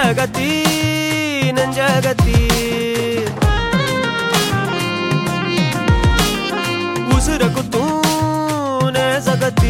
நெஞ்சகத்தி நெஞ்சகத்தி உசுர குத்தும் நேசகத்தி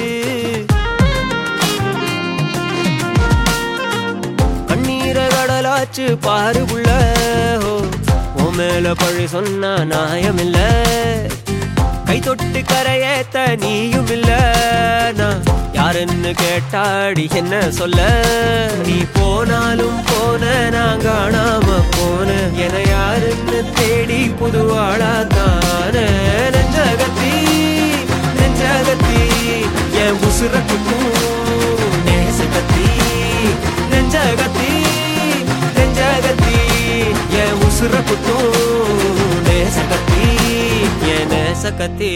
கண்ணீர கடலாச்சு பாரு புள்ள ஓ, உன் மேல பழி சொன்னா நியாயமில்ல கை தொட்டு கரையேத்த நீயும் இல்ல நான் யாருன்னு கேட்டாடி என்ன சொல்ல நீ போனாலும் போன நான் காணாம போன என யாருன்னு தேடி புதுவாளா தானே நெஞ்சகத்தி நெஞ்சகத்தி என் உசுர குத்தும் நேசகத்தி நெஞ்சகத்தி நெஞ்சகத்தி என் உசுர குத்தும் நேசகத்தி என் நேசகத்தி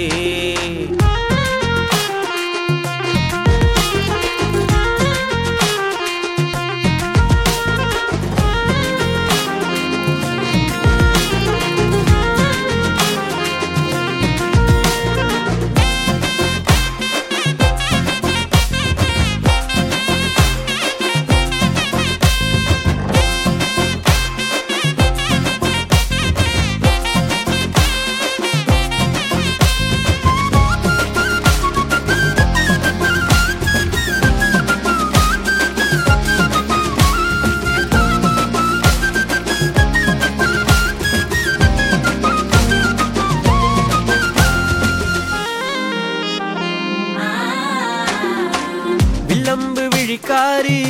வில்லம்பு விழிக்காரி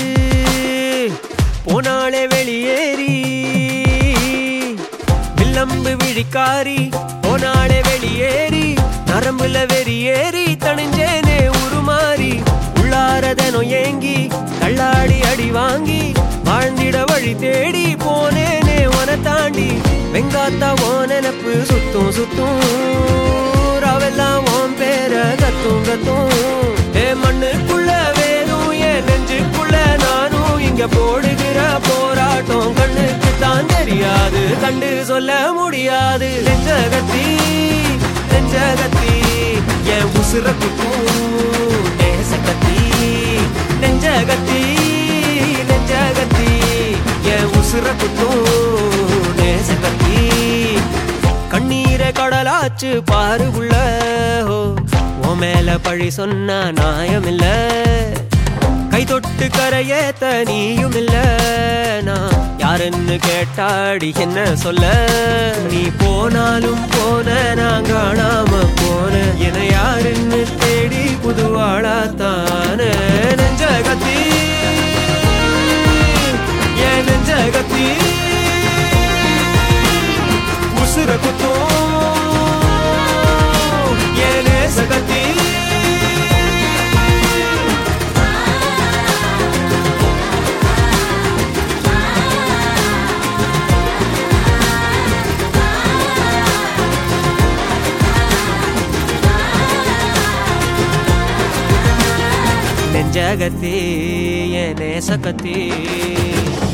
போனாலே வெளியேறி வில்லம்பு விழிக்காரி போனாலே வெளியேறி நரம்புல வெறியேறி தணிஞ்சேனே உருமாறி உள்ளாரதனோ ஏங்கி தள்ளாடி அடி வாங்கி வாழ்ந்திட வழி தேடி போனேனே உன தாண்டி வெங்காத்தா ஓ நினப்பு சுத்தும் சுத்தும் ராவெல்லாம் உன் பேர கத்தும் கத்தும் ஏ மண்ணுக்குள்ள வேணும் என் நெஞ்சுக்குள்ள நானும் இங்க போடுகிற போராட்டம் கண்ணுக்கு தான் தெரியாது கண்டு சொல்ல முடியாது நெஞ்சகத்தி நெஞ்சகத்தி என் உசுர குத்தும் நேசகத்தி நெஞ்சகத்தி நெஞ்சகத்தி என் உசுர குத்தும் நேசகத்தி கண்ணீரை கடலாச்சு பாரு உள்ள உன் மேல பழி சொன்னா நியாயமில்ல கை தொட்டு கரையேத்த நீயும் இல்ல நான் யாருன்னு கேட்டாடி என்ன சொல்ல நீ போனாலும் போன நான் காணாம போன என யாருன்னு தேடி புதுவாளா தானே நெஞ்சகத்தி என் நெஞ்சகத்தி உசுர குத்தும் என் நேசகத்தி நெஞ்சகத்தி என் நேசகத்தி